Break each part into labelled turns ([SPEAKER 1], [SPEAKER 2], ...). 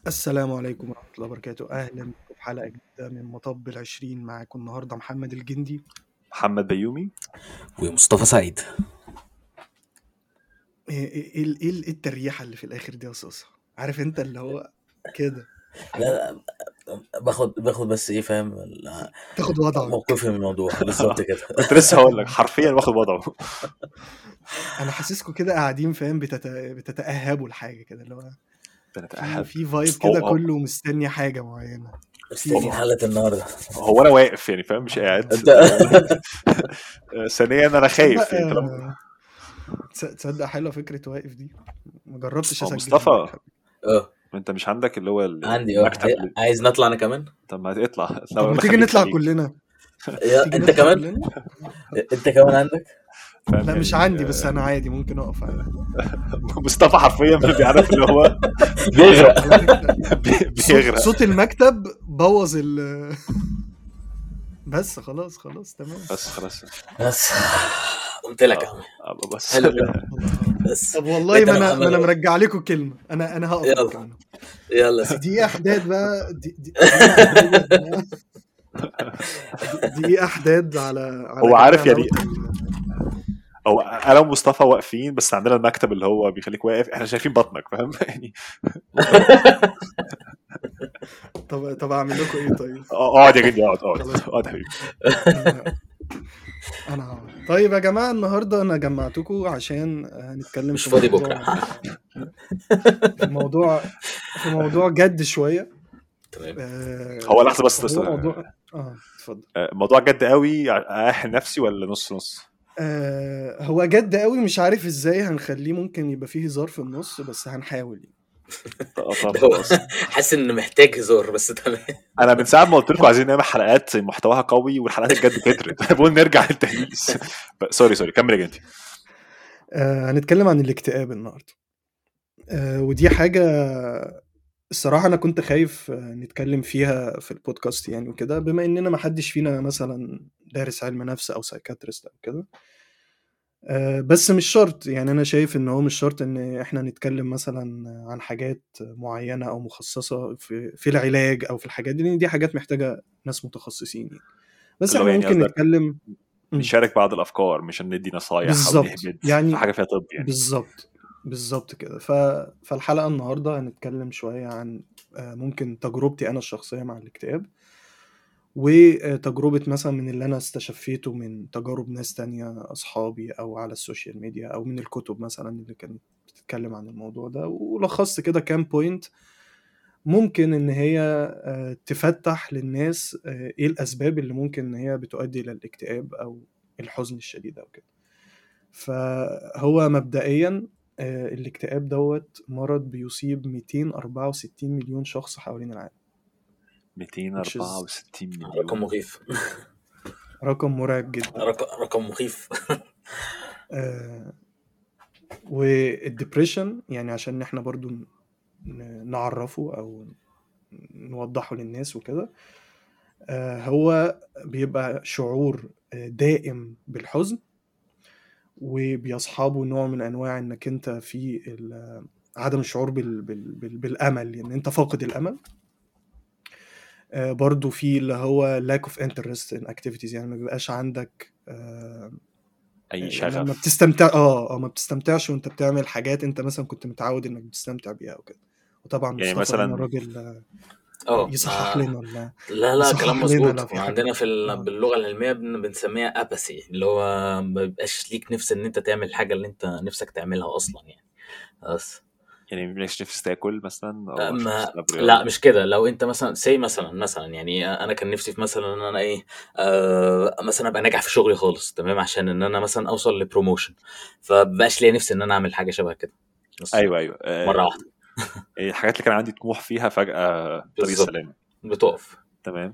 [SPEAKER 1] السلام عليكم ورحمة الله وبركاته أهلا بكم في حلقة جديدة من مطب العشرين معاكم النهاردة محمد الجندي
[SPEAKER 2] محمد بيومي
[SPEAKER 3] ومصطفى سعيد
[SPEAKER 1] إيه إيه إيه إيه إيه التريحة اللي في الآخر دي يا صوصة عارف أنت اللي هو كده
[SPEAKER 3] لا لا باخد باخد بس ايه فاهم ال-
[SPEAKER 1] تاخد وضعك
[SPEAKER 3] موقفي من الموضوع بالظبط كده
[SPEAKER 2] كنت لسه هقول لك حرفيا واخد وضعه
[SPEAKER 1] أنا حاسسكم كده قاعدين فاهم بتت... بتتأهبوا لحاجة كده اللي هو في,
[SPEAKER 2] بنتأهب
[SPEAKER 1] في فايب
[SPEAKER 2] هو-
[SPEAKER 1] كده
[SPEAKER 2] هو-
[SPEAKER 1] كله مستني حاجة معينة
[SPEAKER 3] مستنيين حلقة النهارده
[SPEAKER 2] هو انا واقف يعني فاهم مش قاعد
[SPEAKER 3] انت
[SPEAKER 2] ثانيا انا خايف
[SPEAKER 1] تصدق
[SPEAKER 2] يعني طالما-
[SPEAKER 1] آه، تص- تصدق حلوة فكرة واقف دي ما جربتش
[SPEAKER 2] هو
[SPEAKER 1] أسجل
[SPEAKER 2] مصطفى.
[SPEAKER 1] امبارح.
[SPEAKER 3] اه
[SPEAKER 2] انت مش عندك اللي هو ال-
[SPEAKER 3] عندي اه
[SPEAKER 2] المكتب
[SPEAKER 3] عاي-
[SPEAKER 2] اللي-
[SPEAKER 3] عايز نطلع انا كمان
[SPEAKER 2] طب ما اطلع
[SPEAKER 1] طب ما تيجي نطلع كلنا
[SPEAKER 3] يا
[SPEAKER 1] تيجي
[SPEAKER 3] انت
[SPEAKER 1] نطلع
[SPEAKER 3] كمان
[SPEAKER 1] كلنا؟
[SPEAKER 3] انت كمان عندك
[SPEAKER 1] لا مش عندي بس انا عادي ممكن اقف عادي
[SPEAKER 2] مصطفى حرفيا مش بيعرف اللي هو
[SPEAKER 3] بيغرق
[SPEAKER 1] على فكرة
[SPEAKER 2] بي-
[SPEAKER 1] صوت,
[SPEAKER 2] بيغرق
[SPEAKER 1] صوت المكتب بوظ ال بس خلاص خلاص تمام
[SPEAKER 2] بس خلاص
[SPEAKER 3] بس قلت لك يا عم.
[SPEAKER 2] آه، بس
[SPEAKER 3] حلو كده. بس
[SPEAKER 1] طب والله
[SPEAKER 3] انت
[SPEAKER 1] ما انا
[SPEAKER 3] محمد
[SPEAKER 1] ما انا
[SPEAKER 3] أهو.
[SPEAKER 1] مرجع لكم كلمه انا انا هقف
[SPEAKER 3] يلا.
[SPEAKER 1] الكلمة.
[SPEAKER 3] يلا
[SPEAKER 1] بس
[SPEAKER 3] سيدي.
[SPEAKER 1] دي احداد بقى دي دي, دي, دي احداد على, على
[SPEAKER 2] هو عارف
[SPEAKER 1] جميع
[SPEAKER 2] يعني-
[SPEAKER 1] نوع
[SPEAKER 2] هو انا ومصطفى واقفين بس عندنا المكتب اللي هو بيخليك واقف احنا شايفين بطنك فاهم يعني
[SPEAKER 1] ال- طب طب اعمل لكم ايه طيب
[SPEAKER 2] اه، اقعد يا جدي اقعد اقعد اقعد يا حبيبي
[SPEAKER 1] انا هقعد. طيب يا جماعه النهارده انا جمعتكم عشان آه، نتكلم
[SPEAKER 3] مش
[SPEAKER 1] في
[SPEAKER 3] فاضي
[SPEAKER 1] موضوع-
[SPEAKER 3] بكره
[SPEAKER 1] في موضوع في موضوع جد شويه
[SPEAKER 3] تمام
[SPEAKER 1] آه،
[SPEAKER 2] هو لحظه بس
[SPEAKER 1] هو موضوع اه اتفضل
[SPEAKER 2] آه، موضوع جد قوي اريح نفسي ولا نص نص
[SPEAKER 1] آه هو جد قوي مش عارف ازاي هنخليه ممكن يبقى فيه هزار في النص بس هنحاول يعني.
[SPEAKER 2] طب طب
[SPEAKER 3] ده هو
[SPEAKER 2] خلاص
[SPEAKER 3] حاسس ان محتاج هزار بس تمام
[SPEAKER 2] انا من ساعه ما قلت لكم عايزين نعمل حلقات محتواها قوي والحلقات الجد كترت بقول نرجع للتهييس ب- سوري سوري كمل يا جنتي
[SPEAKER 1] آه هنتكلم عن الاكتئاب النهارده آه ودي حاجه الصراحه انا كنت خايف آه، نتكلم فيها في البودكاست يعني وكده بما اننا ما حدش فينا مثلا دارس علم نفس او سايكاتريست او كده آه، بس مش شرط يعني انا شايف ان هو مش شرط ان احنا نتكلم مثلا عن حاجات معينه او مخصصه في في العلاج او في الحاجات دي لان دي حاجات محتاجه ناس متخصصين يعني بس
[SPEAKER 2] اللي هو
[SPEAKER 1] احنا
[SPEAKER 2] يعني
[SPEAKER 1] ممكن
[SPEAKER 2] قصدك
[SPEAKER 1] نتكلم مم.
[SPEAKER 2] نشارك بعض الافكار مش ندي نصايح او
[SPEAKER 1] بالظبط.
[SPEAKER 2] نهبد
[SPEAKER 1] يعني-
[SPEAKER 2] في حاجه فيها طب يعني
[SPEAKER 1] بالظبط بالظبط كده ف... فالحلقه النهارده هنتكلم شويه عن آه، ممكن تجربتي انا الشخصيه مع الاكتئاب وتجربة مثلا من اللي أنا استشفيته من تجارب ناس تانية أصحابي أو على السوشيال ميديا أو من الكتب مثلا اللي كانت بتتكلم عن الموضوع ده ولخصت كده كام بوينت ممكن إن هي آه، تفتح للناس آه، إيه الأسباب اللي ممكن إن هي بتؤدي إلى الاكتئاب أو الحزن الشديد أو كده فهو مبدئيا آه، الاكتئاب دوت مرض بيصيب 264 مليون شخص حوالين العالم
[SPEAKER 2] 264 مليون
[SPEAKER 3] رقم مخيف
[SPEAKER 1] رقم مرعب جدا
[SPEAKER 3] رقم رقم مخيف
[SPEAKER 1] آه، والدبريشن يعني عشان احنا برضو ن- نعرفه او نوضحه للناس وكده آه، هو بيبقى شعور آه، دائم بالحزن وبيصحبه نوع من انواع انك انت في ال- عدم الشعور بال بال بال بالامل يعني انت فاقد الامل آه، برضو في اللي هو lack of interest in activities يعني ما بيبقاش عندك آه،
[SPEAKER 2] اي
[SPEAKER 1] يعني ما
[SPEAKER 2] شغف
[SPEAKER 1] بتستمتع اه اه ما بتستمتعش وانت بتعمل حاجات انت مثلا كنت متعود انك بتستمتع بيها وكده وطبعا
[SPEAKER 2] يعني
[SPEAKER 1] مصطفى
[SPEAKER 2] مثلاً-
[SPEAKER 1] هنا الراجل آه،
[SPEAKER 3] اه
[SPEAKER 1] يصحح
[SPEAKER 3] آه،
[SPEAKER 1] لنا ال-
[SPEAKER 3] لا لا
[SPEAKER 1] يصحح
[SPEAKER 3] كلام
[SPEAKER 1] لنا
[SPEAKER 3] مظبوط
[SPEAKER 1] لو في حاجة.
[SPEAKER 3] وعندنا في ال-
[SPEAKER 1] آه.
[SPEAKER 3] باللغه العلميه بن- بنسميها اباسي اللي هو ما بيبقاش ليك نفس ان انت تعمل الحاجه اللي انت نفسك تعملها اصلا يعني بس
[SPEAKER 2] يعني مش نفسي تاكل مثلا او مش
[SPEAKER 3] ما
[SPEAKER 2] نفسي تلعب رياضة؟
[SPEAKER 3] لا مش كده لو انت مثلا سي مثلا مثلا يعني انا كان نفسي في مثلا ان انا ايه آه مثلا ابقى ناجح في شغلي خالص تمام عشان ان انا مثلا اوصل لبروموشن فبقاش ليا نفسي ان انا اعمل حاجه شبه كده بس
[SPEAKER 2] ايوه ايوه آه،
[SPEAKER 3] مره واحده
[SPEAKER 2] الحاجات اللي كان عندي طموح فيها فجاه طريق
[SPEAKER 3] بالظبط.
[SPEAKER 2] السلامه
[SPEAKER 3] بتقف
[SPEAKER 2] تمام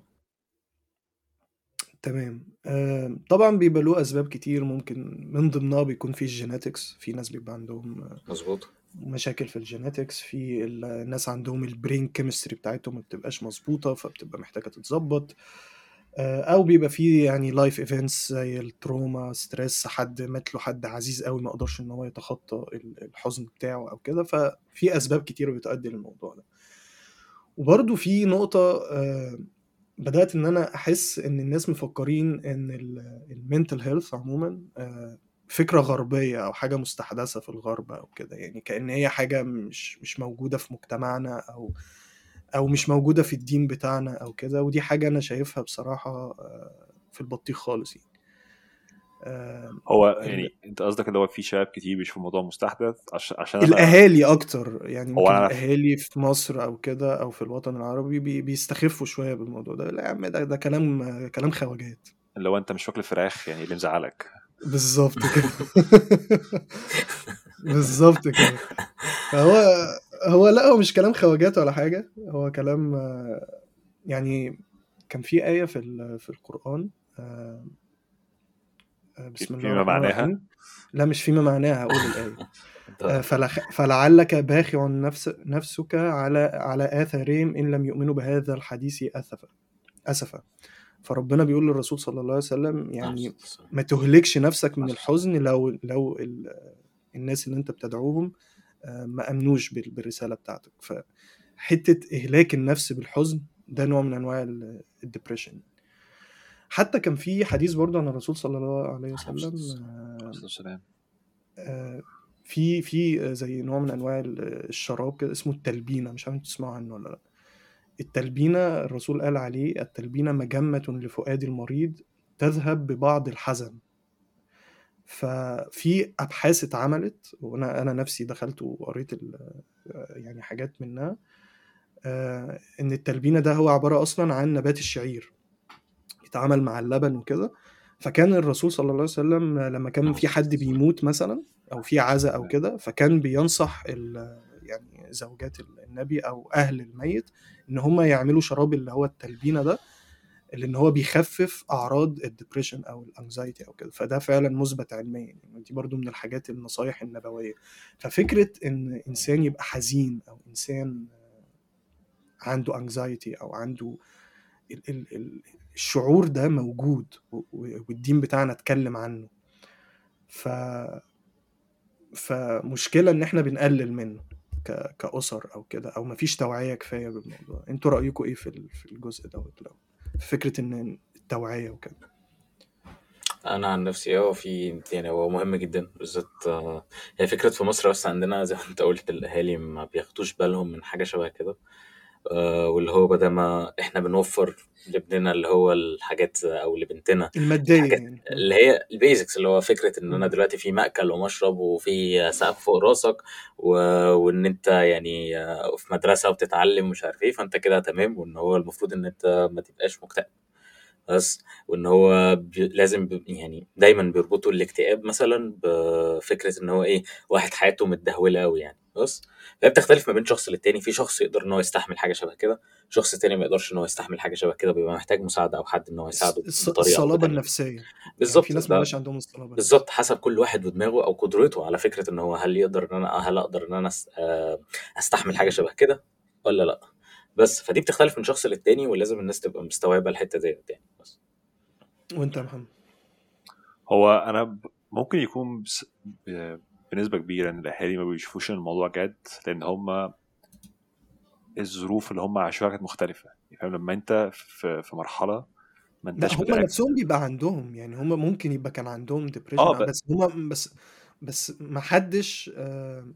[SPEAKER 1] تمام آه، طبعا بيبقى له اسباب كتير ممكن من ضمنها بيكون في الجيناتكس في ناس بيبقى عندهم آه،
[SPEAKER 3] مظبوط
[SPEAKER 1] مشاكل في الجيناتكس في الناس عندهم البرين كيمستري بتاعتهم ما بتبقاش مظبوطه فبتبقى محتاجه تتظبط آه، او بيبقى فيه يعني لايف ايفنتس زي التروما ستريس حد مات له حد عزيز قوي ما قدرش ان هو يتخطى ال- الحزن بتاعه او كده ففي اسباب كتير بتؤدي للموضوع ده وبرضو في نقطة آه، بدأت إن أنا أحس إن الناس مفكرين إن المنتل هيلث عموما آه، فكرة غربية أو حاجة مستحدثة في الغرب أو كده يعني كأن هي حاجة مش مش موجودة في مجتمعنا أو أو مش موجودة في الدين بتاعنا أو كده ودي حاجة أنا شايفها بصراحة آه، في البطيخ خالص يعني آه،
[SPEAKER 2] هو
[SPEAKER 1] ال-
[SPEAKER 2] يعني انت قصدك اللي هو في شباب كتير بيشوفوا الموضوع مستحدث عشان عشان انا
[SPEAKER 1] الأهالي أكتر يعني
[SPEAKER 2] هو
[SPEAKER 1] ممكن
[SPEAKER 2] انا
[SPEAKER 1] الأهالي في مصر أو كده أو في الوطن العربي بي- بيستخفوا شوية بالموضوع ده لا يا عم ده, ده كلام كلام خواجات
[SPEAKER 2] اللي هو انت مش واكل فراخ يعني اللي مزعلك
[SPEAKER 1] بالظبط كده بالظبط كده فهو هو لا هو مش كلام خواجات ولا حاجة هو كلام آه، يعني كان في آية في ال- في القرآن آه، آه، بسم الله
[SPEAKER 2] فيما
[SPEAKER 1] الرحمن
[SPEAKER 2] معناها
[SPEAKER 1] الرحيم لا مش فيما معناها هقول الآية آه،
[SPEAKER 3] انت
[SPEAKER 1] فلخ- فلعلك باخع نفس نفسك على على آثارهم إن لم يؤمنوا بهذا الحديث أسفا أسفا فربنا بيقول للرسول صلى الله عليه وسلم يعني ما تهلكش نفسك من الحزن لو لو ال- الناس اللي انت بتدعوهم آه، ما امنوش بال- بالرساله بتاعتك فحته اهلاك النفس بالحزن ده نوع من انواع الدبريشن حتى كان في حديث برضه عن الرسول صلى الله عليه وسلم آه،
[SPEAKER 2] السلام
[SPEAKER 1] آه، في في زي نوع من انواع ال- الشراب كده اسمه التلبينه مش عارف انتوا تسمعوا عنه ولا لا التلبينه الرسول قال عليه التلبينه مجمه لفؤاد المريض تذهب ببعض الحزن ففي ابحاث اتعملت وانا انا نفسي دخلت وقريت ال- يعني حاجات منها آه، ان التلبينه ده هو عباره اصلا عن نبات الشعير يتعامل مع اللبن وكده فكان الرسول صلى الله عليه وسلم لما كان في حد بيموت مثلا او في عزاء او كده فكان بينصح ال- يعني زوجات النبي او اهل الميت ان هم يعملوا شراب اللي هو التلبينه ده لان هو بيخفف اعراض الدبريشن او الانكزايتي او كده فده فعلا مثبت علميا يعني دي برضو من الحاجات النصايح النبويه ففكره ان انسان يبقى حزين او انسان عنده انكزايتي او عنده ال ال ال الشعور ده موجود و- و- والدين بتاعنا اتكلم عنه ف فمشكله ان احنا بنقلل منه ك... كأسر او كده او مفيش توعيه كفايه بالموضوع انتوا رايكم ايه في ال- في الجزء دوت لو في فكره ان التوعيه وكده
[SPEAKER 3] انا عن نفسي اه في يعني هو مهم جدا بالذات آه، هي فكره في مصر بس عندنا زي ما انت قلت الاهالي ما بياخدوش بالهم من حاجه شبه كده آه، واللي هو بدل ما احنا بنوفر لابننا اللي هو الحاجات او لبنتنا
[SPEAKER 1] الماديه
[SPEAKER 3] الحاجات
[SPEAKER 1] يعني
[SPEAKER 3] اللي هي البيزكس اللي هو فكره ان انا
[SPEAKER 1] مم.
[SPEAKER 3] دلوقتي في مأكل ومشرب وفي سقف فوق راسك و... وان انت يعني آه، في مدرسه وبتتعلم مش عارف ايه فانت كده تمام وان هو المفروض ان انت ما تبقاش مكتئب بس وان هو بي... لازم ب... يعني دايما بيربطوا الاكتئاب مثلا بفكره ان هو ايه واحد حياته متدهوله قوي يعني بس فهي بتختلف ما بين شخص للتاني في شخص يقدر ان هو يستحمل حاجه شبه كده شخص تاني ما يقدرش ان هو يستحمل حاجه شبه كده بيبقى محتاج مساعده او حد ان هو يساعده
[SPEAKER 1] الص-
[SPEAKER 3] بطريقه او
[SPEAKER 1] الصلابه
[SPEAKER 3] بتانيه
[SPEAKER 1] النفسيه يعني
[SPEAKER 3] بالظبط
[SPEAKER 1] في ناس
[SPEAKER 3] ده
[SPEAKER 1] مبقاش عندهم الصلابه النفسيه
[SPEAKER 3] بالظبط حسب كل واحد ودماغه او قدرته على فكره ان هو هل يقدر ان انا هل اقدر ان انا أس- آه، استحمل حاجه شبه كده ولا لا بس فدي بتختلف من شخص للتاني ولازم الناس تبقى مستوعبه الحته ديت يعني بس
[SPEAKER 1] وانت يا محمد
[SPEAKER 2] هو انا ب- ممكن يكون بس ب- بنسبه كبيره ان الاهالي ما بيشوفوش ان الموضوع جد لان هم الظروف اللي هم عاشوها كانت مختلفه يعني فاهم لما انت في في مرحله ما
[SPEAKER 1] لا
[SPEAKER 2] انتش
[SPEAKER 1] هم
[SPEAKER 2] بتركز
[SPEAKER 1] نفسهم بيبقى عندهم يعني هم ممكن يبقى كان عندهم
[SPEAKER 2] اه
[SPEAKER 1] ديبريشن
[SPEAKER 2] ب...
[SPEAKER 1] بس هم بس بس ما حدش آه،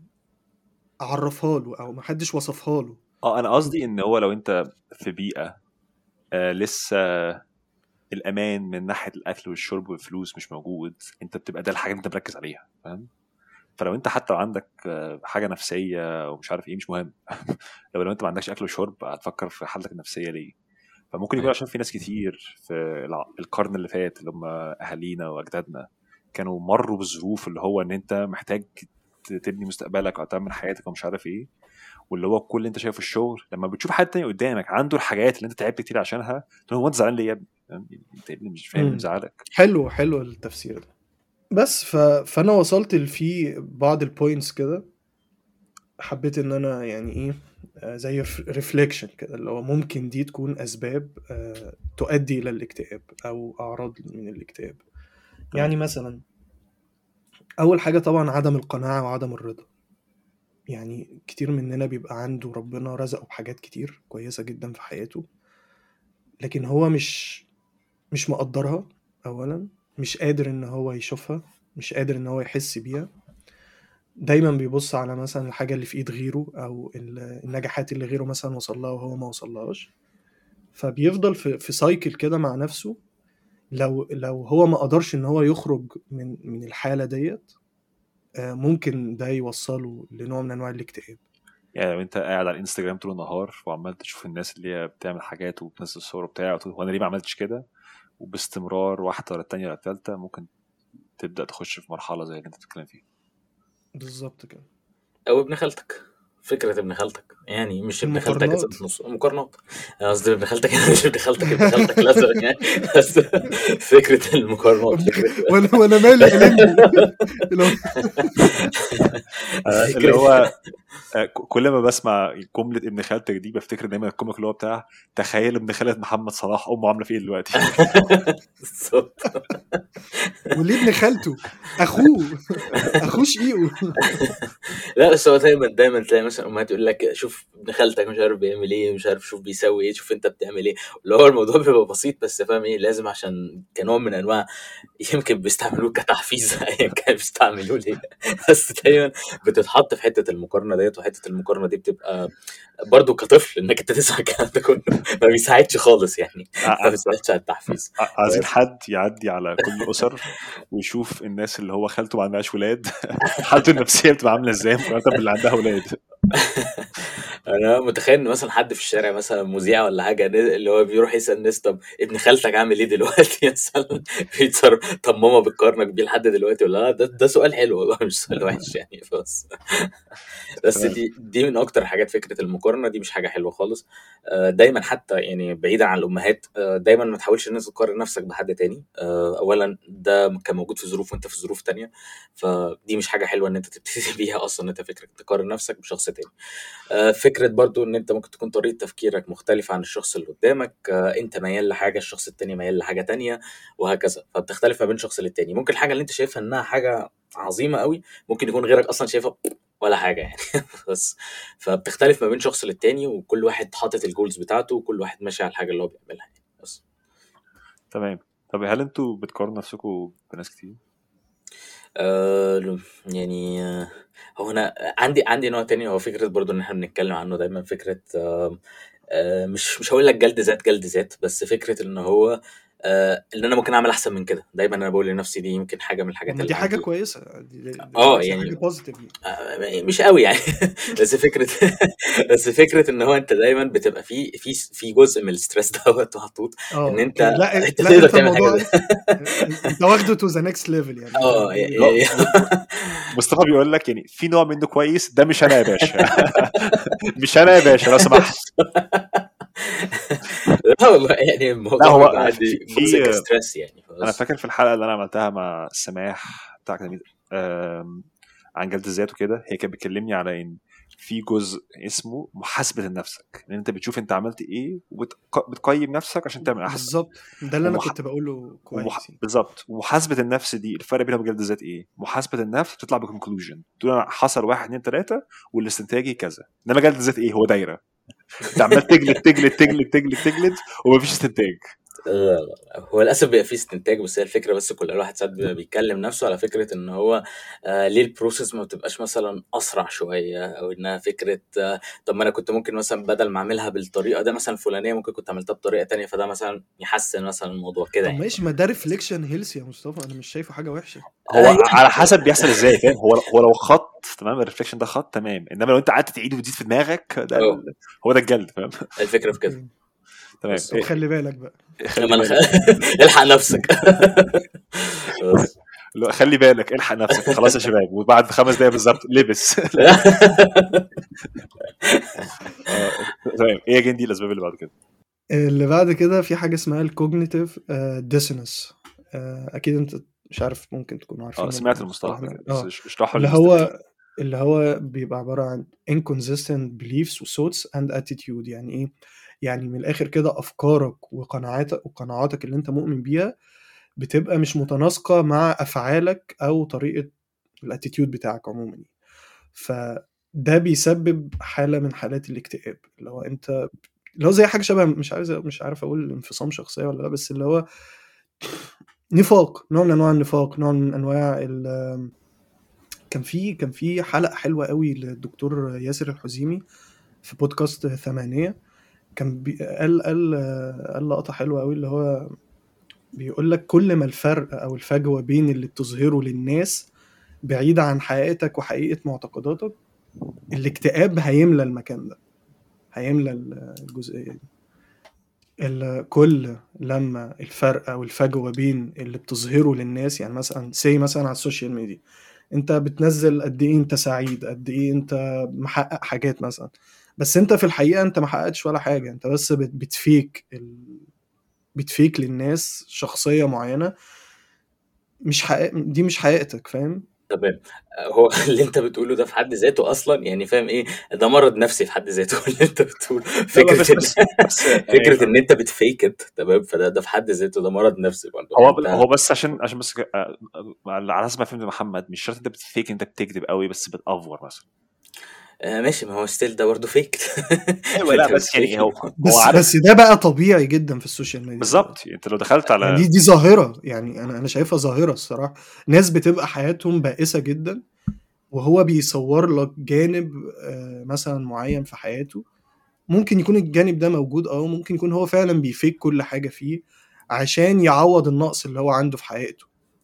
[SPEAKER 1] عرفها له او ما حدش وصفها له
[SPEAKER 2] اه انا قصدي ان هو لو انت في بيئه آه لسه الامان من ناحيه الاكل والشرب والفلوس مش موجود انت بتبقى ده الحاجه اللي انت مركز عليها فاهم فلو انت حتى لو عندك آه، حاجه نفسيه ومش عارف ايه مش مهم لو لو انت ما عندكش اكل وشرب هتفكر في حالتك النفسيه ليه فممكن يكون
[SPEAKER 3] ايوه
[SPEAKER 2] عشان في ناس كتير في الع- القرن اللي فات اللي هم اهالينا واجدادنا كانوا مروا بالظروف اللي هو ان انت محتاج ت- تبني مستقبلك او تعمل حياتك ومش عارف ايه واللي هو كل اللي انت شايفه في الشغل لما بتشوف حد تاني قدامك عنده الحاجات اللي انت تعبت كتير عشانها تقول هو انت زعلان ليه يا ابني؟ فاهم؟ انت يا ابني مش فاهم اللي
[SPEAKER 1] امم
[SPEAKER 2] مزعلك
[SPEAKER 1] حلو حلو التفسير ده بس ف... فانا وصلت لفي بعض البوينتس كده حبيت ان انا يعني ايه آه، زي ريفليكشن كده اللي هو ممكن دي تكون اسباب آه، تؤدي الى الاكتئاب او اعراض من الاكتئاب
[SPEAKER 2] تمام
[SPEAKER 1] يعني مثلا اول حاجه طبعا عدم القناعه وعدم الرضا يعني كتير مننا بيبقى عنده ربنا رزقه بحاجات كتير كويسة جدا في حياته لكن هو مش مش مقدرها أولا مش قادر إن هو يشوفها مش قادر إن هو يحس بيها دايما بيبص على مثلا الحاجة اللي في إيد غيره أو ال- النجاحات اللي غيره مثلا وصل لها وهو ما وصلهاش فبيفضل في في سايكل كده مع نفسه لو لو هو ما قدرش ان هو يخرج من من الحاله ديت آه، ممكن ده يوصله لنوع من انواع الاكتئاب
[SPEAKER 2] يعني لو انت قاعد على الانستجرام طول النهار وعمال تشوف الناس اللي هي بتعمل حاجات وبتنزل الصور بتاعها وتقول هو انا ليه ما عملتش كده وباستمرار واحده ورا التانيه ورا التالته ممكن تبدا تخش في مرحله زي اللي انت بتتكلم فيها
[SPEAKER 1] بالظبط كده
[SPEAKER 3] او ابن خالتك فكرة ابن خالتك يعني مش ابن خالتك
[SPEAKER 1] المقارنات.
[SPEAKER 3] ذات نص مقارنات أنا قصدي ابن خالتك يعني مش ابن خالتك ابن خالتك لازم يعني بس فكرة المقارنات فكرة
[SPEAKER 1] وانا وانا مالي قلبني لو
[SPEAKER 2] آه، اللي هو آه، ك- كل ما بسمع جمله ابن خالتك دي بفتكر دايما الكوميك اللي هو بتاع تخيل ابن خالة محمد صلاح امه عامله فيه ايه دلوقتي
[SPEAKER 3] بالظبط
[SPEAKER 1] وليه ابن خالته اخوه اخوه شقيقه
[SPEAKER 3] لا بس هو دايما دايما تلاقي مثلا امهات يقول لك شوف ابن خالتك مش عارف بيعمل ايه مش عارف شوف بيسوي ايه شوف انت بتعمل ايه اللي هو الموضوع بيبقى بسيط بس فاهم ايه لازم عشان كنوع من انواع يمكن بيستعملوه كتحفيز ايا كان بيستعملوه ليه بس دايما بتتحط في حته المقارنه ديت وحته المقارنه دي بتبقى برضو كطفل انك انت تسمع الكلام ده كله ما بيساعدش خالص يعني ما بيساعدش على التحفيز
[SPEAKER 2] ع- عايزين حد يعدي على كل الاسر ويشوف الناس اللي هو خالته ما عندهاش ولاد حالته النفسيه بتبقى عامله ازاي مقارنه باللي عندها ولاد
[SPEAKER 3] انا متخيل ان مثلا حد في الشارع مثلا مذيع ولا حاجه اللي هو بيروح يسال الناس طب ابن خالتك عامل ايه دلوقتي مثلا بيتصرف طب ماما بتقارنك بيه لحد دلوقتي ولا لا ده, ده سؤال حلو والله مش سؤال وحش يعني بس بس دي دي من اكتر حاجات فكره المقارنه دي مش حاجه حلوه خالص آه، دايما حتى يعني بعيدا عن الامهات آه، دايما ما تحاولش ان انت تقارن نفسك بحد تاني آه، اولا ده كان موجود في ظروف وانت في ظروف تانية فدي مش حاجه حلوه ان انت تبتدي بيها اصلا ان انت فكره تقارن نفسك بشخص تاني آه، فكره برضو ان انت ممكن تكون طريقه تفكيرك مختلفه عن الشخص اللي قدامك آه، انت ميال لحاجه الشخص التاني ميال لحاجه تانية وهكذا فبتختلف ما بين شخص للتاني ممكن الحاجه اللي انت شايفها انها حاجه عظيمه قوي ممكن يكون غيرك اصلا شايفها ولا حاجه يعني بس فبتختلف ما بين شخص للتاني وكل واحد حاطط الجولز بتاعته وكل واحد ماشي على الحاجه اللي هو بيعملها يعني بس
[SPEAKER 2] تمام طب هل انتوا بتقارنوا نفسكم بناس كتير؟
[SPEAKER 3] آه يعني آه، هو انا عندي عندي نوع تاني هو فكره برضو ان احنا بنتكلم عنه دايما فكره آه آه مش مش هقول لك جلد ذات جلد ذات بس فكره ان هو آه ان انا ممكن اعمل احسن من كده دايما انا بقول لنفسي دي يمكن حاجه من الحاجات
[SPEAKER 1] طب ما
[SPEAKER 3] اللي
[SPEAKER 1] دي حاجه
[SPEAKER 3] عندي
[SPEAKER 1] كويسه دي, دي, دي
[SPEAKER 3] اه
[SPEAKER 1] دي
[SPEAKER 3] يعني
[SPEAKER 1] حاجه بوزيتيف
[SPEAKER 3] آه، مش قوي يعني بس فكره بس فكره ان هو انت دايما بتبقى في في في جزء من الستريس دوت محطوط ان
[SPEAKER 1] اه
[SPEAKER 3] انت
[SPEAKER 1] اوكي لا
[SPEAKER 3] انت
[SPEAKER 1] لا
[SPEAKER 3] تقدر
[SPEAKER 1] انت
[SPEAKER 3] تعمل حاجه
[SPEAKER 1] الموضوع
[SPEAKER 3] زي
[SPEAKER 1] انت واخده تو ذا نيكست ليفل يعني
[SPEAKER 3] اه
[SPEAKER 1] يعني
[SPEAKER 2] لا
[SPEAKER 3] يعني
[SPEAKER 2] مصطفى بيقول لك يعني في نوع منه كويس ده مش انا يا باشا مش انا يا باشا لو سمحت
[SPEAKER 3] لا والله يعني
[SPEAKER 2] لا
[SPEAKER 3] الموضوع
[SPEAKER 2] هو
[SPEAKER 3] بيبقى عندي
[SPEAKER 2] في
[SPEAKER 3] جزء
[SPEAKER 2] في
[SPEAKER 3] كستريس يعني
[SPEAKER 2] انا
[SPEAKER 3] بس
[SPEAKER 2] فاكر في الحلقه اللي انا عملتها مع سماح بتاع أكاديمية- آم، عن جلد الذات وكده هي كانت بتكلمني على ان في جزء اسمه محاسبه لنفسك ان انت بتشوف انت عملت ايه وبتقيم نفسك عشان تعمل احسن
[SPEAKER 1] بالظبط ده اللي انا
[SPEAKER 2] ومح...
[SPEAKER 1] كنت بقوله
[SPEAKER 2] ومح...
[SPEAKER 1] كويس يعني
[SPEAKER 2] بالظبط ومحاسبه النفس دي الفرق بينها وبين جلد الذات ايه؟ محاسبه النفس بتطلع بكونكلوجن تقول أنا حصل واحد اتنين تلاته والاستنتاجي كذا انما جلد الذات ايه؟ هو دايره انت عمال تجلد تجلد تجلد تجلد تجلد ومفيش استنتاج
[SPEAKER 3] لا لا لا. هو للاسف بيبقى فيه استنتاج بس هي الفكره بس كل الواحد ساعات بيبقى بيتكلم نفسه على فكره ان هو آه ليه البروسيس ما بتبقاش مثلا اسرع شويه او انها فكره آه طب ما انا كنت ممكن مثلا بدل ما اعملها بالطريقه ده مثلا الفلانيه ممكن كنت عملتها بطريقه تانية فده مثلا يحسن مثلا الموضوع كده
[SPEAKER 1] طب
[SPEAKER 3] يعني
[SPEAKER 1] ماشي ما ده ريفليكشن هيلث يا مصطفى انا مش شايفه حاجه وحشه
[SPEAKER 2] هو
[SPEAKER 3] آه يعني
[SPEAKER 2] على حسب بيحصل ازاي فاهم هو هو لو خط تمام الريفليكشن ده خط تمام انما لو انت قعدت تعيد وتزيد في دماغك ده
[SPEAKER 3] اه
[SPEAKER 2] ال... هو ده الجلد فاهم
[SPEAKER 3] الفكره في كده
[SPEAKER 1] اوكي
[SPEAKER 2] تمام
[SPEAKER 3] بس
[SPEAKER 1] طب
[SPEAKER 2] إيه،
[SPEAKER 1] خلي بالك بقى
[SPEAKER 2] خلي
[SPEAKER 3] لما انا خ...
[SPEAKER 2] بالك
[SPEAKER 3] الحق نفسك بس
[SPEAKER 2] لا، خلي بالك الحق نفسك خلاص يا شباب وبعد خمس دقايق بالظبط لبس آه، تمام ايه يا جندي الاسباب اللي بعد كده
[SPEAKER 1] اللي بعد كده في حاجه اسمها الكوجنيتيف ديسونانس اكيد انت مش عارف ممكن تكونوا
[SPEAKER 2] اه
[SPEAKER 1] عارفين
[SPEAKER 2] سمعت المصطلح
[SPEAKER 1] المصطلح
[SPEAKER 2] ده
[SPEAKER 1] ده
[SPEAKER 2] كده بس
[SPEAKER 1] اه
[SPEAKER 2] اش- اشرحه
[SPEAKER 1] اللي
[SPEAKER 2] للمستمعين
[SPEAKER 1] هو اللي هو بيبقى عبارة عن inconsistent beliefs و thoughts and attitude يعني ايه؟ يعني من الآخر كده أفكارك وقناعاتك وقناعاتك اللي أنت مؤمن بيها بتبقى مش متناسقة مع أفعالك أو طريقة الاتيتيود بتاعك عموما ف ده بيسبب حاله من حالات الاكتئاب اللي هو انت اللي هو زي حاجه شبه مش عايز مش عارف اقول انفصام شخصيه ولا لا بس اللي هو نفاق نوع من انواع النفاق نوع من انواع ال- كان في كان في حلقه حلوه قوي للدكتور ياسر الحزيمي في بودكاست ثمانية كان بي قال قال قال لقطه حلوه قوي اللي هو بيقول لك كل ما الفرق او الفجوه بين اللي بتظهره للناس بعيد عن حقيقتك وحقيقه معتقداتك الاكتئاب هيملى المكان ده هيملى الجزئيه دي ال- كل لما الفرق او الفجوه بين اللي بتظهره للناس يعني مثلا سي مثلا على السوشيال ميديا انت بتنزل قد ايه انت سعيد قد ايه انت محقق حاجات مثلا بس انت في الحقيقه انت ما حققتش ولا حاجه انت بس بت- بتفيك ال... بتفيك للناس شخصيه معينه مش حقيقة دي مش حقيقتك فاهم
[SPEAKER 3] تمام هو اللي انت بتقوله ده في حد ذاته اصلا يعني فاهم ايه ده مرض نفسي في حد ذاته اللي انت بتقوله
[SPEAKER 2] لا لا
[SPEAKER 3] فكره
[SPEAKER 2] بس
[SPEAKER 3] ان
[SPEAKER 2] بس بس
[SPEAKER 3] فكره
[SPEAKER 2] يعني
[SPEAKER 3] ان انت بتفيك ات تمام فده ده في حد ذاته ده مرض نفسي برضه
[SPEAKER 2] هو
[SPEAKER 3] انت
[SPEAKER 2] هو بس عشان عشان بس ك- آه، على حسب ما فهمت محمد مش شرط انت بتفيك انت بتكذب قوي بس بتأفور مثلا
[SPEAKER 3] آه ماشي ما هو ستيل ده برضه فيك
[SPEAKER 2] ايوه لا
[SPEAKER 3] انت
[SPEAKER 2] بس يعني
[SPEAKER 3] بتفيك
[SPEAKER 2] هو هو
[SPEAKER 1] بس
[SPEAKER 2] عارف
[SPEAKER 1] بس ده بقى طبيعي جدا في السوشيال ميديا دلوقتي
[SPEAKER 2] بالظبط انت لو دخلت
[SPEAKER 1] يعني
[SPEAKER 2] على
[SPEAKER 1] دي دي ظاهره يعني انا انا شايفها ظاهره الصراحه ناس بتبقى حياتهم بائسه جدا وهو بيصور لك جانب آه، مثلا معين في حياته ممكن يكون الجانب ده موجود اه ممكن يكون هو فعلا بيفيك كل حاجه فيه عشان يعوض النقص اللي هو عنده في حياته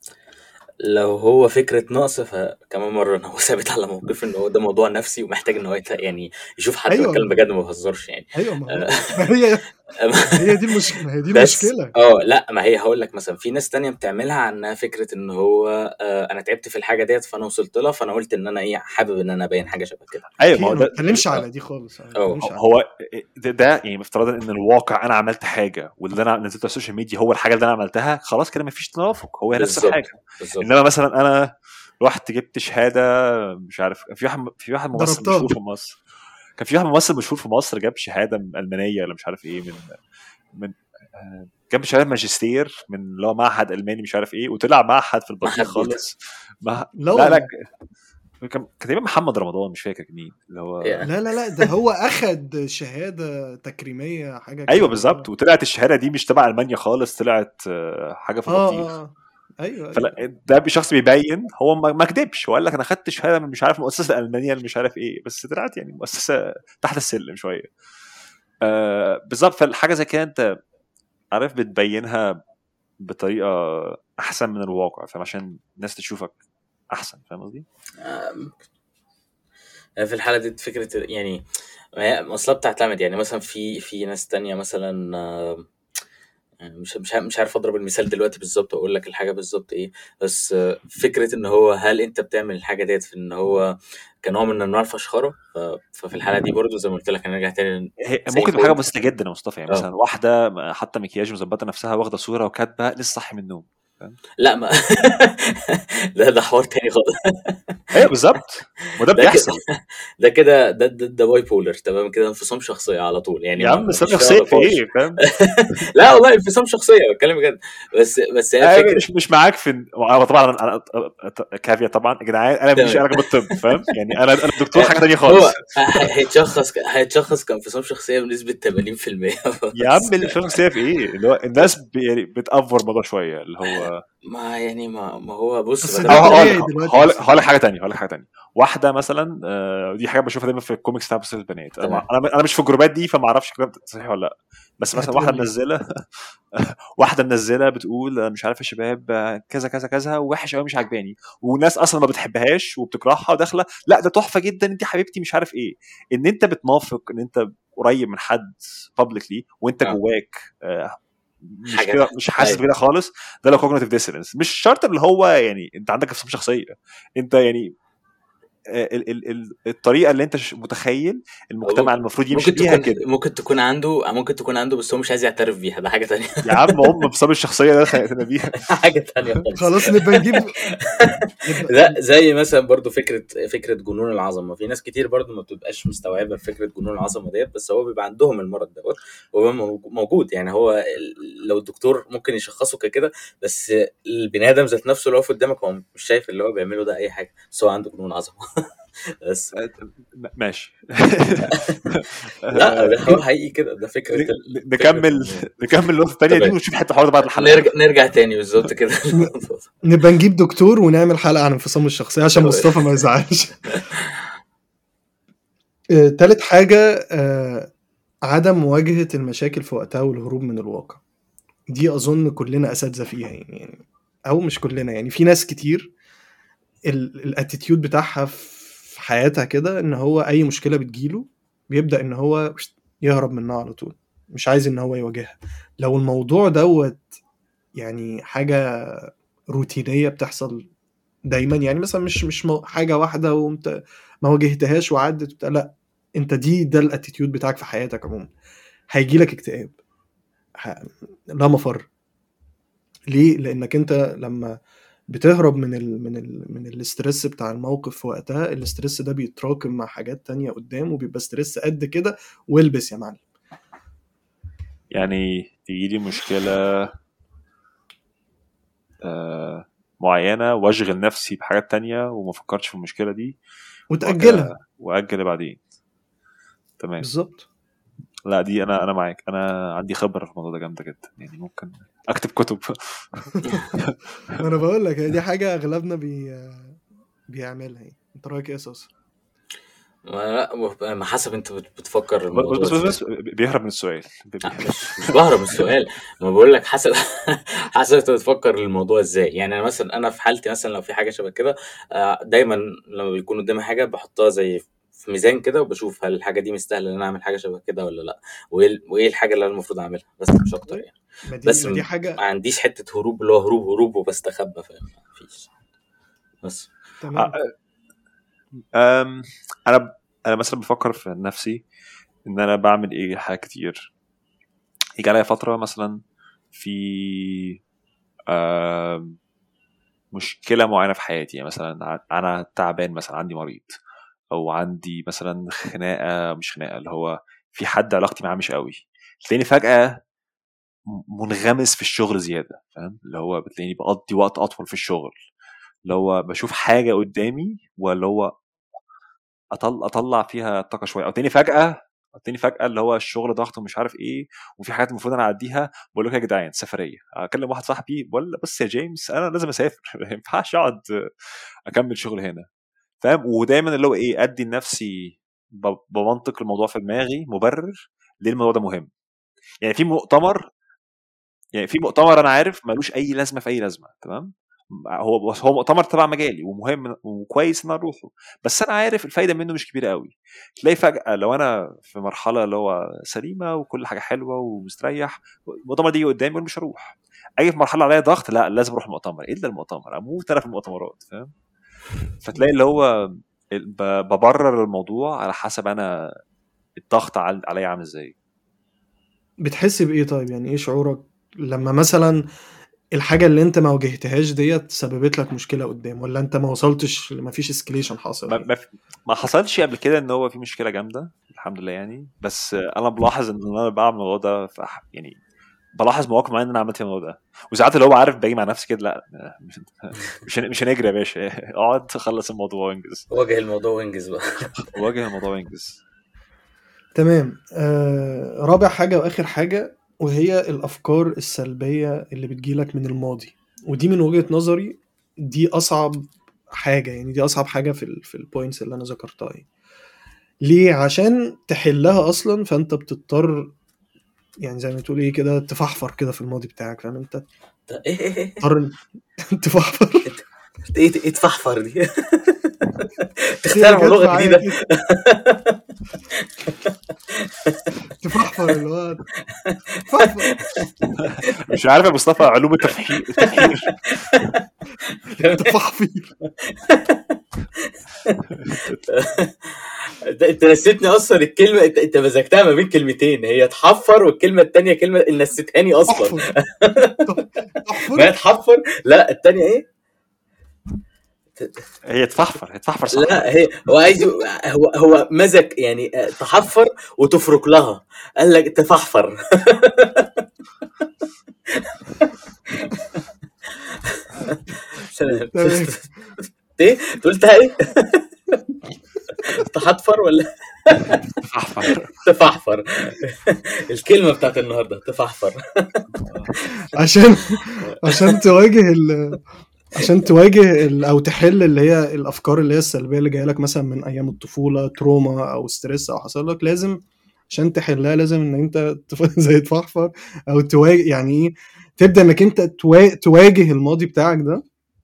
[SPEAKER 3] لو هو فكره نقص فكمان مره انا هو ثابت على موقف ان هو ده موضوع نفسي ومحتاج ان هو يت- يعني يشوف حد
[SPEAKER 1] ايوه
[SPEAKER 3] بتكلم بجد ما بهزرش يعني
[SPEAKER 1] ايوه ما هو
[SPEAKER 3] آه،
[SPEAKER 1] ما هي ما هي دي المشكله ما هي دي
[SPEAKER 3] بس
[SPEAKER 1] المشكله
[SPEAKER 3] اه لا ما هي هقول لك مثلا في ناس تانية بتعملها عنها فكره ان هو آه انا تعبت في الحاجه ديت فانا وصلت لها فانا قلت ان انا ايه حابب ان انا ابين حاجه شبه كده
[SPEAKER 2] ايوه ما
[SPEAKER 1] اوكي
[SPEAKER 2] هو
[SPEAKER 1] انا ما
[SPEAKER 2] ده
[SPEAKER 1] بتكلمش
[SPEAKER 3] اه
[SPEAKER 1] على دي خالص انا ما
[SPEAKER 3] اه
[SPEAKER 1] بتكلمش على
[SPEAKER 2] هو ده, ده يعني افتراضا ان الواقع انا عملت حاجه واللي انا نزلته على السوشيال ميديا هو الحاجه اللي انا عملتها خلاص كده مفيش توافق هو هي نفس
[SPEAKER 3] بالظبط
[SPEAKER 2] الحاجه
[SPEAKER 3] بالظبط
[SPEAKER 2] انما مثلا انا رحت جبت شهاده مش عارف في واحد في واحد ممثل مشهور
[SPEAKER 1] ضربتها
[SPEAKER 2] في مصر كان في واحد ممثل مشهور في مصر جاب شهاده من المانيه ولا مش عارف ايه من من آه، جاب شهاده ماجستير من اللي هو معهد الماني مش عارف ايه وطلع معهد في البطيخ
[SPEAKER 3] معهد بيتا
[SPEAKER 2] خالص مع...
[SPEAKER 1] لا
[SPEAKER 2] لا لا
[SPEAKER 1] والله
[SPEAKER 2] كان كان تقريبا محمد رمضان مش فاكر مين اللي هو
[SPEAKER 3] يعني
[SPEAKER 1] لا لا لا ده هو اخد شهاده تكريميه حاجه
[SPEAKER 2] ايوه
[SPEAKER 1] كده اللي
[SPEAKER 2] بالظبط
[SPEAKER 1] هو
[SPEAKER 2] وطلعت الشهاده دي مش تبع المانيا خالص طلعت آه، حاجه في
[SPEAKER 1] اه
[SPEAKER 2] البطيخ
[SPEAKER 1] اه آه. ايوه ايوه
[SPEAKER 2] فلا ده شخص بيبين هو ما ما كدبش هو قال لك انا خدت شهاده من مش عارف مؤسسه المانيه اللي مش عارف ايه بس طلعت يعني مؤسسه تحت السلم شويه آه بالظبط فالحاجه زي كده انت عارف بتبينها بطريقه احسن من الواقع فاهم عشان الناس تشوفك احسن فاهم قصدي؟
[SPEAKER 3] آم، في الحالة دي فكرة يعني ما هي المواصلات بتعتمد يعني مثلا في في ناس تانية مثلا آم، مش مش عارف- مش عارف اضرب المثال دلوقتي بالظبط واقول لك الحاجه بالظبط ايه بس آه، فكره ان هو هل انت بتعمل الحاجه ديت في ان هو كنوع من انواع الفشخره ف- ففي الحاله دي برضو زي ما قلت لك هنرجع تاني
[SPEAKER 2] هي
[SPEAKER 3] زي
[SPEAKER 2] ممكن تبقى حاجه
[SPEAKER 3] بوينت
[SPEAKER 2] بسيطه جدا يا مصطفى يعني
[SPEAKER 3] اه
[SPEAKER 2] مثلا واحده حاطه مكياج ومظبطه نفسها واخده صوره وكاتبه لسه صاحي من النوم فاهم؟
[SPEAKER 3] لا ما ده ده حوار تاني خالص
[SPEAKER 2] ايوه بالظبط وده
[SPEAKER 3] ده كده
[SPEAKER 2] بيحصل
[SPEAKER 3] ده كده ده ده, ده باي بولر تمام كده انفصام شخصيه على طول يعني
[SPEAKER 2] يا
[SPEAKER 3] ما
[SPEAKER 2] عم
[SPEAKER 3] ما
[SPEAKER 2] سامي
[SPEAKER 3] فيش فيها
[SPEAKER 2] شخصيه في
[SPEAKER 3] نقاش
[SPEAKER 2] ايه فاهم؟
[SPEAKER 3] لا والله انفصام شخصيه بتكلم بجد بس بس هي
[SPEAKER 2] أنا
[SPEAKER 3] فكره
[SPEAKER 2] مش مش معاك في أنا طبعا انا أنا- كافيه طبعا يا جدعان انا ماليش
[SPEAKER 3] تمام
[SPEAKER 2] علاقه بالطب فاهم يعني انا انا دكتور حاجه ثانيه
[SPEAKER 3] هو
[SPEAKER 2] خالص
[SPEAKER 3] ه- هيتشخص هيتشخص كانفصام شخصيه بنسبه 80%
[SPEAKER 2] يا عم
[SPEAKER 3] بس
[SPEAKER 2] اللي مش شخصيه في ايه اللي هو الناس بي- يعني بتأفور الموضوع شويه اللي هو
[SPEAKER 3] ما يعني ما, ما هو بص
[SPEAKER 1] بس
[SPEAKER 3] بدل
[SPEAKER 1] ده
[SPEAKER 2] أو هقول
[SPEAKER 1] طبيعي
[SPEAKER 2] لك
[SPEAKER 1] دلوقتي
[SPEAKER 2] هقول
[SPEAKER 1] بس
[SPEAKER 2] هقول لك حاجه ثانيه هقول لك حاجه ثانيه واحده مثلا آه، دي حاجه بشوفها دايما في الكوميكس بتاع بس البنات انا
[SPEAKER 3] تمام
[SPEAKER 2] انا انا مش في الجروبات دي فما اعرفش الكلام ده صحيح ولا لا بس مثلا واحده
[SPEAKER 1] هتقول لي
[SPEAKER 2] منزله واحده منزله بتقول آه، مش عارف يا شباب آه، كذا كذا كذا وحش قوي مش عاجباني وناس اصلا ما بتحبهاش وبتكرهها وداخله لا ده تحفه جدا انت حبيبتي مش عارف ايه ان انت بتنافق ان انت قريب من حد بابليكلي وانت
[SPEAKER 3] اه
[SPEAKER 2] جواك آه، مش
[SPEAKER 3] حاجه
[SPEAKER 2] كده مش حاسس
[SPEAKER 3] ايوه
[SPEAKER 2] بكده خالص ده لو كوجنيتيف ديسونانس مش شرط اللي هو يعني انت عندك انفصام شخصيه انت يعني آه، ال ال ال الطريقه اللي انت ش- متخيل
[SPEAKER 3] أو
[SPEAKER 2] المجتمع المفروض يمشي
[SPEAKER 3] ممكن
[SPEAKER 2] بيها
[SPEAKER 3] تكون
[SPEAKER 2] كده
[SPEAKER 3] ممكن تكون عنده ممكن تكون عنده بس هو مش عايز يعترف بيها ده حاجه تانية
[SPEAKER 2] يا عم هم انفصام الشخصيه ده خلقتنا بيها
[SPEAKER 3] حاجه تانية خالص
[SPEAKER 1] خلاص نبقى نجيب نبقى
[SPEAKER 3] لا زي مثلا برضو فكره فكره جنون العظمه في ناس كتير برضو ما بتبقاش مستوعبه فكره جنون العظمه ديت بس هو بيبقى عندهم المرض دوت وهو موج- موجود يعني هو ال- لو الدكتور ممكن يشخصه كده بس البني ادم ذات نفسه اللي هو في قدامك هو مش شايف اللي هو بيعمله ده اي حاجه بس هو عنده جنون عظمه بس
[SPEAKER 2] م- ماشي
[SPEAKER 3] لا ده هو حقيقي كده ده فكره
[SPEAKER 2] ن-
[SPEAKER 3] ال-
[SPEAKER 2] نكمل نكمل النقطه الثانيه دي
[SPEAKER 3] تمام.
[SPEAKER 2] ونشوف حته الحوار ده بعد الحلقه
[SPEAKER 3] نرجع نرجع تاني بالظبط كده
[SPEAKER 1] نبقى نجيب دكتور ونعمل حلقه عن انفصام الشخصيه عشان
[SPEAKER 3] تمام.
[SPEAKER 1] مصطفى ما يزعلش آه، تالت حاجه آه، عدم مواجهه المشاكل في وقتها والهروب من الواقع دي اظن كلنا اساتذه فيها يعني يعني- او مش كلنا يعني في ناس كتير الاتيتيود بتاعها في حياتها كده ان هو اي مشكله بتجيله بيبدا ان هو يهرب منها على طول مش عايز ان هو يواجهها لو الموضوع دوت يعني حاجه روتينيه بتحصل دايما يعني مثلا مش مش مو- حاجه واحده وانت ما واجهتهاش وعدت وبتاع لا انت دي ده الاتيتيود بتاعك في حياتك عموما هيجي لك اكتئاب ه- لا مفر ليه لانك انت لما بتهرب من ال من ال من الاسترس بتاع الموقف في وقتها الاسترس ده بيتراكم مع حاجات تانية قدام وبيبقى ستريس قد كده والبس يا معلم
[SPEAKER 2] يعني تيجي لي مشكله آه معينه واشغل نفسي بحاجات تانية وما افكرش في المشكله دي
[SPEAKER 1] وتاجلها
[SPEAKER 2] واجل بعدين تمام
[SPEAKER 1] بالظبط
[SPEAKER 2] لا دي انا انا معاك انا عندي خبره في الموضوع ده جامده جدا يعني ممكن اكتب كتب
[SPEAKER 1] انا بقول لك هي دي حاجه اغلبنا بي بيعملها يعني انت رايك ايه يا صوص
[SPEAKER 3] ما لا، ما حسب انت بت- بتفكر
[SPEAKER 2] بس
[SPEAKER 3] الموضوع
[SPEAKER 2] بس,
[SPEAKER 3] ازاي.
[SPEAKER 2] بس بيهرب من السؤال
[SPEAKER 3] لا، مش مش بهرب من السؤال ما بقول لك حسب حسب انت بتفكر الموضوع ازاي يعني انا مثلا انا في حالتي مثلا لو في حاجه شبه كده آه، دايما لما بيكون قدامي حاجه بحطها زي في ميزان كده وبشوف هل الحاجه دي مستاهله ان انا اعمل حاجه شبه كده ولا لا وايه ال- وايه الحاجه اللي انا المفروض اعملها بس مش اكتر يعني
[SPEAKER 1] ما دي,
[SPEAKER 3] بس
[SPEAKER 1] ما دي
[SPEAKER 3] م-
[SPEAKER 1] حاجه
[SPEAKER 3] ما عنديش حته هروب اللي هو هروب هروب وبستخبى فاهم مفيش بس
[SPEAKER 1] تمام
[SPEAKER 2] أم انا انا مثلا بفكر في نفسي ان انا بعمل ايه حاجات كتير يجي عليا فتره مثلا في أم، مشكله معينه في حياتي يعني مثلا ع- انا تعبان مثلا عندي مريض او عندي مثلا خناقه مش خناقه اللي هو في حد علاقتي معاه مش قوي تلاقيني فجاه م- منغمس في الشغل زياده فاهم اللي هو بتلاقيني بقضي وقت اطول في الشغل اللي هو بشوف حاجه قدامي ولا هو اطلع اطلع فيها الطاقه شويه او تاني فجاه تاني فجاه اللي هو الشغل ضغط ومش عارف ايه وفي حاجات المفروض انا اعديها بقول لكم يا جدعان سفريه اكلم واحد صاحبي بقول له بص يا جيمس انا لازم اسافر ما ينفعش اقعد اكمل شغل هنا فاهم ودايما اللي هو ايه ادي لنفسي ب- بمنطق الموضوع في دماغي مبرر ليه الموضوع ده مهم يعني في مؤتمر يعني في مؤتمر انا عارف ملوش اي لازمه في اي لازمه تمام هو بس هو مؤتمر تبع مجالي ومهم وكويس ان انا اروحه بس انا عارف الفايده منه مش كبيره قوي تلاقي فجاه لو انا في مرحله اللي هو سليمه وكل حاجه حلوه ومستريح المؤتمر ده يجي قدامي اقول مش هروح اجي في مرحله عليا ضغط لا لازم اروح المؤتمر ايه ده المؤتمر اموت انا في المؤتمرات فاهم فتلاقي اللي هو ب- ببرر الموضوع على حسب انا الضغط عل- عليا عامل ازاي
[SPEAKER 1] بتحس بايه طيب يعني ايه شعورك لما مثلا الحاجه اللي انت ما واجهتهاش ديت سببت لك مشكله قدام ولا انت ما وصلتش ما فيش اسكليشن حاصل
[SPEAKER 2] ما, ما, ما حصلش قبل كده ان هو في مشكله جامده الحمد لله يعني بس انا بلاحظ ان انا بعمل الموضوع ده في أح- يعني بلاحظ مواقف معينه ان انا عملت فيها الموضوع ده وساعات اللي هو عارف باجي مع نفسي كده لا مش مش هن- مش هنجري يا باشا اقعد خلص الموضوع وانجز
[SPEAKER 3] واجه الموضوع وانجز بقى
[SPEAKER 2] واجه الموضوع وانجز
[SPEAKER 1] تمام آه رابع حاجه واخر حاجه وهي الافكار السلبيه اللي بتجيلك من الماضي ودي من وجهه نظري دي اصعب حاجه يعني دي اصعب حاجه في ال في البوينتس اللي انا ذكرتها يعني. ليه عشان تحلها اصلا فانت بتضطر يعني زي ما تقول ايه كده تفحفر كده في الماضي بتاعك فاهم انت
[SPEAKER 3] ده ايه ايه ايه
[SPEAKER 1] تضطر تفحفر
[SPEAKER 3] ايه ايه تفحفر دي
[SPEAKER 1] هي
[SPEAKER 3] تخترع
[SPEAKER 1] جت
[SPEAKER 3] لغه
[SPEAKER 1] معايا
[SPEAKER 3] جديده
[SPEAKER 1] كده. تفحفر اللي هو تفحفر
[SPEAKER 2] مش عارف يا مصطفى علوم التفحير التفحير
[SPEAKER 1] تفحفير
[SPEAKER 3] انت انت نسيتني اصلا الكلمه انت انت مزجتها ما بين كلمتين هي تحفر والكلمه الثانيه كلمه نسيتهاني اصلا
[SPEAKER 1] تحفر
[SPEAKER 3] ما هي
[SPEAKER 1] تحفر
[SPEAKER 3] تحفر لا الثانيه ايه
[SPEAKER 2] هي تفحفر هي تفحفر صح
[SPEAKER 3] لا هي هو عايز يق- هو هو مزج يعني آه، تحفر وتفرك لها قال لك تفحفر
[SPEAKER 1] تمام.
[SPEAKER 3] ايه أنت قلتها ايه تحطفر ولا
[SPEAKER 2] تفحفر
[SPEAKER 3] تفحفر الكلمه بتاعت النهارده تفحفر
[SPEAKER 1] عشان عشان تواجه ال عشان تواجه ال او تحل اللي هي الافكار اللي هي السلبيه اللي جايه لك مثلا من ايام الطفوله تروما او ستريس او حصل لك لازم عشان تحلها لازم ان انت تف- زي تفحفر او تواجه يعني ايه تبدا انك انت توا- تواجه الماضي بتاعك ده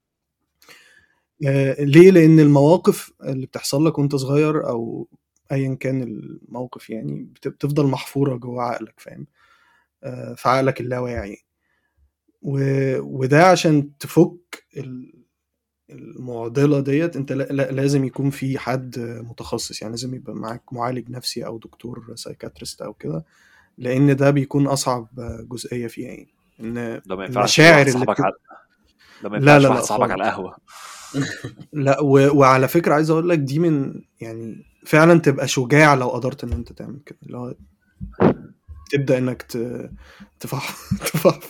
[SPEAKER 1] آه، ليه لان المواقف اللي بتحصل لك وانت صغير او ايا كان الموقف يعني بت- بتفضل محفوره جوه عقلك فاهم آه، في عقلك اللاواعي و- وده عشان تفك ال- المعضله ديت انت لا- لا- لازم يكون في حد متخصص يعني لازم يبقى معاك معالج نفسي او دكتور سايكاتريست او كده لان ده بيكون اصعب جزئيه فيها يعني ان
[SPEAKER 2] ده ما ينفعش
[SPEAKER 1] المشاعر
[SPEAKER 2] واحد
[SPEAKER 1] اللي
[SPEAKER 2] صاحبك
[SPEAKER 1] بت-
[SPEAKER 2] على ده ما
[SPEAKER 1] لا،
[SPEAKER 2] ينفعش
[SPEAKER 1] لا،
[SPEAKER 2] واحد
[SPEAKER 1] لا
[SPEAKER 2] صاحبك على
[SPEAKER 1] خالص.
[SPEAKER 2] القهوه
[SPEAKER 1] لا و... وعلى فكره عايز اقول لك دي من يعني فعلا تبقى شجاع لو قدرت ان انت تعمل كده اللي هو تبدا انك ت... تفحم تفحم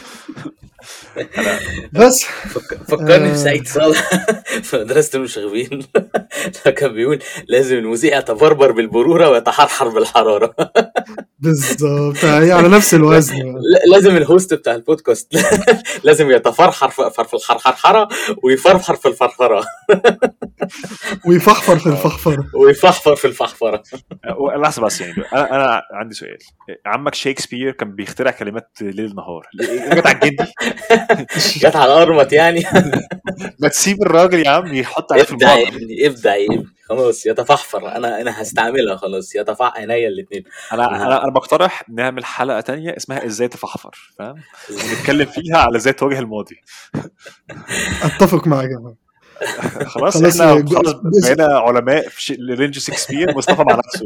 [SPEAKER 1] بس
[SPEAKER 3] فك... فكرني
[SPEAKER 1] آه.
[SPEAKER 3] بسعيد صالح في مدرسة المشاغبين كان بيقول لازم المذيع يتبربر بالبرورة ويتحرحر بالحرارة
[SPEAKER 1] بالظبط هي على نفس الوزن
[SPEAKER 3] ل- لازم الهوست بتاع البودكاست لازم يتفرحر في في الحرحرحرة ويفرفر في الفرفرة
[SPEAKER 1] ويفحفر في الفحفره
[SPEAKER 3] ويفحفر في الفحفرة
[SPEAKER 2] لحظه بس يعني انا انا عندي سؤال عمك شكسبير كان بيخترع كلمات ليل نهار ليه جت على الجدي
[SPEAKER 3] جت على الأرمط يعني
[SPEAKER 2] ما تسيب الراجل يا عم يحط عليه في
[SPEAKER 3] ابدع يا
[SPEAKER 2] المطبخ
[SPEAKER 3] ابني ابدع يا ابني خلاص يتفحفر انا انا هستعملها خلاص يتفع عينيا الاثنين
[SPEAKER 2] انا انا انا بقترح نعمل حلقه تانية اسمها ازاي تفحفر فاهم ونتكلم فيها على ازاي تواجه الماضي
[SPEAKER 1] اتفق معاك يا جماعه
[SPEAKER 2] خلاص,
[SPEAKER 1] خلاص،
[SPEAKER 2] احنا
[SPEAKER 1] جو-
[SPEAKER 2] خلاص
[SPEAKER 1] جزء-
[SPEAKER 2] بقينا علماء في ش- لرينج شكسبير مصطفى مع نفسه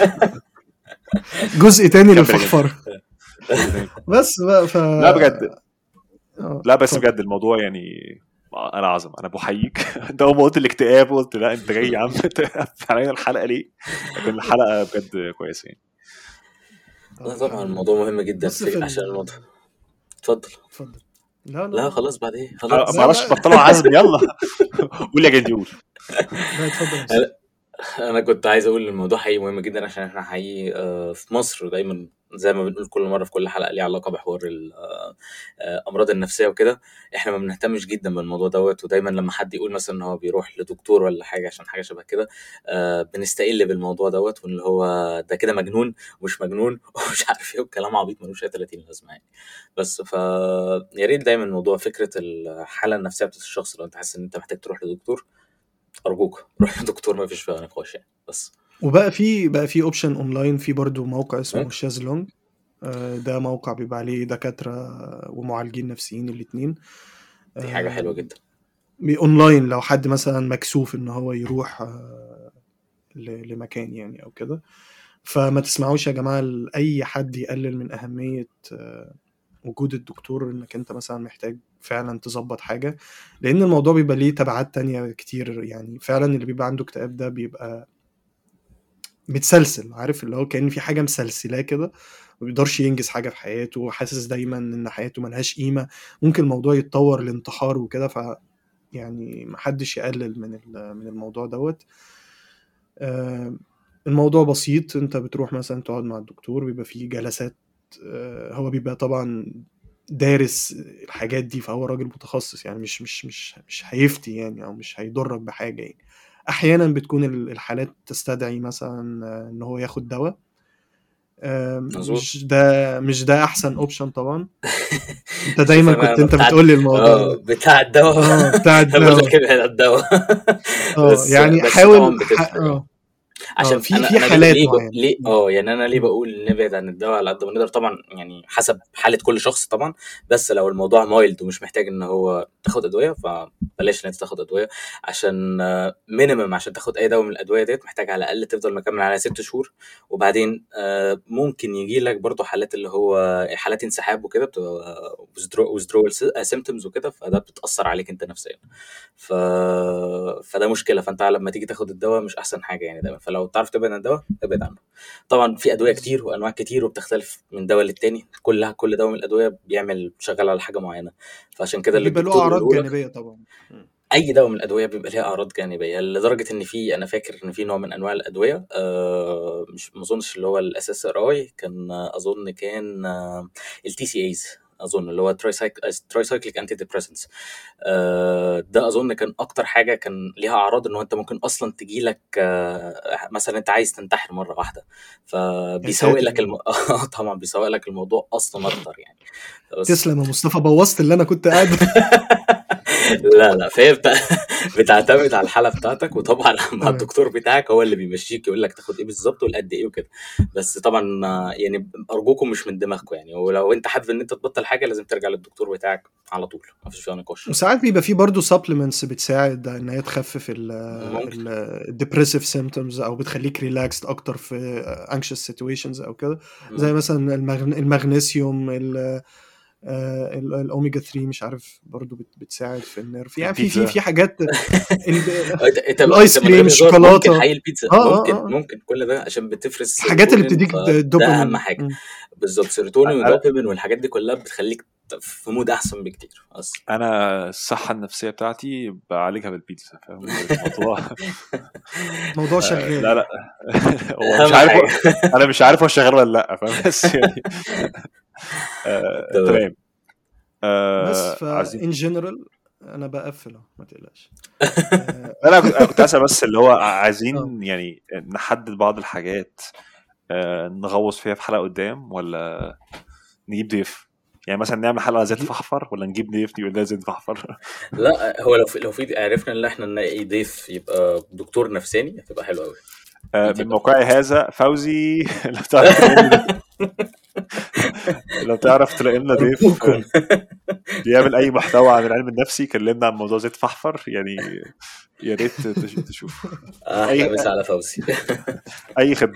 [SPEAKER 1] جزء تاني
[SPEAKER 2] كمل يا
[SPEAKER 1] للفحفره بس بقى ف
[SPEAKER 2] لا بجد
[SPEAKER 1] آه،
[SPEAKER 2] لا بس
[SPEAKER 1] اتفضل.
[SPEAKER 2] بجد الموضوع يعني انا عظم انا بحييك انت اول ما قلت الاكتئاب قلت لا انت جاي يا عم تقفل علينا الحلقه ليه؟ لكن الحلقه بجد كويسه يعني
[SPEAKER 3] لا طبعا الموضوع مهم جدا
[SPEAKER 1] بص في
[SPEAKER 3] في
[SPEAKER 1] ال-
[SPEAKER 3] عشان الموضوع اتفضل
[SPEAKER 1] اتفضل لا
[SPEAKER 3] لا خلاص بعد ايه
[SPEAKER 2] أنا
[SPEAKER 3] خلاص
[SPEAKER 2] ما اعرفش بطلوا عزم يلا قول يا جدي قول
[SPEAKER 1] لا اتفضل يا أستاذ.
[SPEAKER 3] انا كنت عايز اقول الموضوع حقيقي مهم جدا عشان احنا حقيقي آه، في مصر دايما زي ما بنقول كل مره في كل حلقه ليها علاقه بحوار ال- آه، آه، الامراض النفسيه وكده احنا ما بنهتمش جدا بالموضوع دوت ودايما لما حد يقول مثلا ان هو بيروح لدكتور ولا حاجه عشان حاجه شبه كده آه، بنستقل بالموضوع دوت واللي هو ده كده مجنون ومش مجنون ومش عارف ايه والكلام عبيط ملوش اي 30 لازمه يعني بس ف يا ريت دايما الموضوع فكره الحاله النفسيه بتاعت الشخص لو انت حاسس ان انت محتاج تروح لدكتور ارجوك روح لدكتور ما فيش فيها نقاش يعني بس
[SPEAKER 1] وبقى في بقى في اوبشن اونلاين في برضو موقع اسمه
[SPEAKER 3] أه.
[SPEAKER 1] شازلونج آه، ده موقع بيبقى عليه دكاترة ومعالجين نفسيين الاتنين
[SPEAKER 3] دي حاجه
[SPEAKER 1] آه،
[SPEAKER 3] حلوه جدا
[SPEAKER 1] بي- اونلاين لو حد مثلا مكسوف ان هو يروح آه، ل- لمكان يعني او كده فما تسمعوش يا جماعة لأي حد يقلل من أهمية آه، وجود الدكتور انك انت مثلا محتاج فعلا تظبط حاجة لان الموضوع بيبقى ليه تبعات تانية كتير يعني فعلا اللي بيبقى عنده اكتئاب ده بيبقى متسلسل عارف اللي هو كأن في حاجة مسلسلاه كده ما بيقدرش ينجز حاجة في حياته وحاسس دايما ان حياته ملهاش قيمة ممكن الموضوع يتطور لانتحار وكده ف يعني محدش يقلل من ال- من الموضوع دوت آه، الموضوع بسيط انت بتروح مثلا تقعد مع الدكتور بيبقى فيه جلسات آه، هو بيبقى طبعا دارس الحاجات دي فهو راجل متخصص يعني مش مش مش مش هيفتي يعني او مش هيضرك بحاجه يعني احيانا بتكون ال- الحالات تستدعي مثلا آه، ان هو ياخد دواء آه،
[SPEAKER 3] مظبوط.
[SPEAKER 1] مش ده مش ده احسن اوبشن طبعا انت دايما
[SPEAKER 3] شوف أنا-
[SPEAKER 1] كنت انت
[SPEAKER 3] بتاع-
[SPEAKER 1] بتقول لي الموضوع
[SPEAKER 3] اه
[SPEAKER 1] ده
[SPEAKER 3] بتاع الدواء
[SPEAKER 1] اه بتاع
[SPEAKER 3] بقول
[SPEAKER 1] الدواء
[SPEAKER 3] لك ابعد عن الدواء
[SPEAKER 1] اه
[SPEAKER 3] بس-
[SPEAKER 1] يعني
[SPEAKER 3] بس
[SPEAKER 1] حاول
[SPEAKER 3] طبعاً بتفرق.
[SPEAKER 1] ح- اه
[SPEAKER 3] عشان
[SPEAKER 1] في-
[SPEAKER 3] أنا
[SPEAKER 1] في
[SPEAKER 3] أنا ليه-
[SPEAKER 1] حالات
[SPEAKER 3] ليه ب-
[SPEAKER 1] معينة.
[SPEAKER 3] ليه اه يعني انا ليه بقول نبعد عن الدواء على قد ما نقدر طبعا يعني حسب حاله كل شخص طبعا بس لو الموضوع مايلد ومش محتاج ان هو تاخد ادويه فبلاش ان انت تاخد ادويه عشان مينيمم عشان تاخد اي دواء من الادويه ديت محتاج على الاقل تفضل مكمل عليها ست شهور وبعدين آه، ممكن يجي لك برضه حالات اللي هو حالات انسحاب وكده بتبقى withdrawal symptoms وكده فده بتاثر عليك انت نفسيا ف... فده مشكله فانت لما تيجي تاخد الدواء مش احسن حاجه يعني دايما فلو تعرف تبعد عن الدواء ابعد عنه طبعا في ادويه كتير وانواع كتير وبتختلف من دواء للتاني كلها كل دواء من الادويه بيعمل شغال على حاجه معينه فعشان كده اللي
[SPEAKER 1] بيبقى له
[SPEAKER 3] الدكتور
[SPEAKER 1] اعراض
[SPEAKER 3] يقوله لك
[SPEAKER 1] جانبيه طبعا
[SPEAKER 3] اي دواء من الادويه بيبقى ليها اعراض جانبيه لدرجه ان في انا فاكر ان في نوع من انواع الادويه آه مش ما اظنش اللي هو الاس اس ار اي كان اظن كان التي سي ايز اظن اللي هو ترايسايكليك انتي ديبريسنتس ده اظن كان اكتر حاجه كان ليها اعراض ان هو انت ممكن اصلا تجي لك آه مثلا انت عايز تنتحر مره واحده فبيسوق لك الم... آه، طبعا بيسوق لك الموضوع اصلا اكتر يعني بس
[SPEAKER 1] تسلم يا مصطفى بوظت اللي انا كنت قاعد
[SPEAKER 3] لا لا فهي بتا... بتعتمد على الحاله بتاعتك وطبعا مع
[SPEAKER 1] تمام.
[SPEAKER 3] الدكتور بتاعك هو اللي بيمشيك يقول لك تاخد ايه بالظبط والقد ايه وكده بس طبعا آه، يعني ارجوكم مش من دماغكم يعني ولو انت حابب ان انت تبطل حاجه لازم ترجع للدكتور بتاعك على طول ما فيش فيها نقاش
[SPEAKER 1] وساعات بيبقى في برضه سبلمنتس بتساعد ان هي تخفف
[SPEAKER 3] ممكن
[SPEAKER 1] الديبريسيف سيمتومز او بتخليك ريلاكسد اكتر في انكشس سيتويشنز او كده زي
[SPEAKER 3] مم.
[SPEAKER 1] مثلا المغن- المغنيسيوم ال- آه، ال- الاوميجا 3 مش عارف برضه بت- بتساعد في النيرف يعني في في
[SPEAKER 2] البيتزا
[SPEAKER 1] في حاجات ال-
[SPEAKER 3] انت انت
[SPEAKER 1] الايس
[SPEAKER 3] انت من غير
[SPEAKER 1] كريم
[SPEAKER 3] هزار ممكن
[SPEAKER 1] الشوكولاته
[SPEAKER 3] حي البيتزا
[SPEAKER 1] اه اه
[SPEAKER 3] ممكن
[SPEAKER 1] اه
[SPEAKER 3] ممكن كل ده عشان بتفرز
[SPEAKER 1] الحاجات اللي
[SPEAKER 3] سيروتونين
[SPEAKER 1] بتديك
[SPEAKER 3] فده اهم
[SPEAKER 1] دوبامين
[SPEAKER 3] حاجه
[SPEAKER 1] مم.
[SPEAKER 3] بالظبط سيروتونين
[SPEAKER 2] أنا-
[SPEAKER 3] ودوبامين والحاجات دي كلها بتخليك في مود احسن بكتير بس
[SPEAKER 2] انا الصحه النفسيه بتاعتي بعالجها بالبيتزا فاهم الموضوع
[SPEAKER 1] موضوع
[SPEAKER 2] آه،
[SPEAKER 1] شغال
[SPEAKER 2] لا لا هو مش
[SPEAKER 3] اهم
[SPEAKER 2] عارف
[SPEAKER 3] حاجه
[SPEAKER 2] هو- انا مش عارف هو شغال ولا لا فاهم بس يعني آه،
[SPEAKER 3] تمام
[SPEAKER 2] تمام
[SPEAKER 1] بس
[SPEAKER 2] آه،
[SPEAKER 1] ف
[SPEAKER 2] عايزين
[SPEAKER 1] ان جنرال انا بقفل اهو ما تقلقش آه،
[SPEAKER 2] انا كنت أنا كنت اسال بس اللي هو
[SPEAKER 1] اه
[SPEAKER 2] عايزين يعني نحدد بعض الحاجات آه، نغوص فيها في حلقه قدام ولا نجيب ضيف يعني مثلا نعمل حلقه ازاي
[SPEAKER 1] نجيب
[SPEAKER 2] تفحفر ولا نجيب ضيف يقول لنا ازاي تفحفر
[SPEAKER 3] لا هو لو في لو في عرفنا ان احنا نلاقي ضيف يبقى دكتور نفساني هتبقى حلوه قوي
[SPEAKER 2] آه،
[SPEAKER 3] دي
[SPEAKER 2] من
[SPEAKER 3] تبقى
[SPEAKER 2] موقعي هذا فوزي لو تعرف تلاقي لنا لو تعرف تلاقي لنا ضيف
[SPEAKER 3] ارجوكم
[SPEAKER 2] آه، بيعمل اي محتوى عن العلم النفسي كلمنا عن موضوع زيت فحفر يعني يا ريت تش- تشوف
[SPEAKER 3] احلى
[SPEAKER 2] اي
[SPEAKER 3] مسا على فوزي
[SPEAKER 2] اي خدمه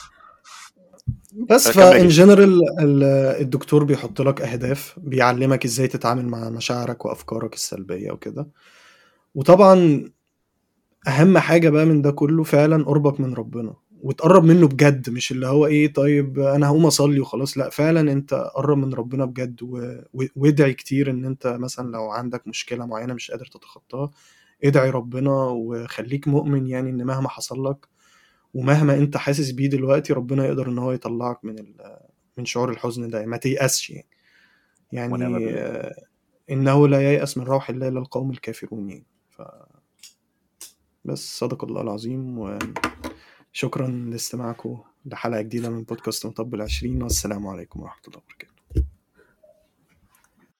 [SPEAKER 1] بس
[SPEAKER 2] آه، كمل يا
[SPEAKER 1] فان
[SPEAKER 2] جيم
[SPEAKER 1] جنرال الدكتور بيحط لك اهداف بيعلمك ازاي تتعامل مع مشاعرك وافكارك السلبيه وكده وطبعا اهم حاجه بقى من ده كله فعلا قربك من ربنا وتقرب منه بجد مش اللي هو ايه طيب انا هقوم اصلي وخلاص لا فعلا انت قرب من ربنا بجد و... و- وادعي كتير ان انت مثلا لو عندك مشكله معينه مش قادر تتخطاها ادعي ربنا وخليك مؤمن يعني ان مهما حصل لك ومهما انت حاسس بيه دلوقتي ربنا يقدر ان هو يطلعك من ال... من شعور الحزن ده ما تيأسش يعني
[SPEAKER 2] ونعم
[SPEAKER 1] يعني
[SPEAKER 2] بالله
[SPEAKER 1] آه، انه لا ييأس من روح الله الا القوم الكافرون يعني ف... بس صدق الله العظيم وشكرا لاستماعكم لحلقة جديدة من بودكاست مطبل 20 والسلام عليكم ورحمة الله وبركاته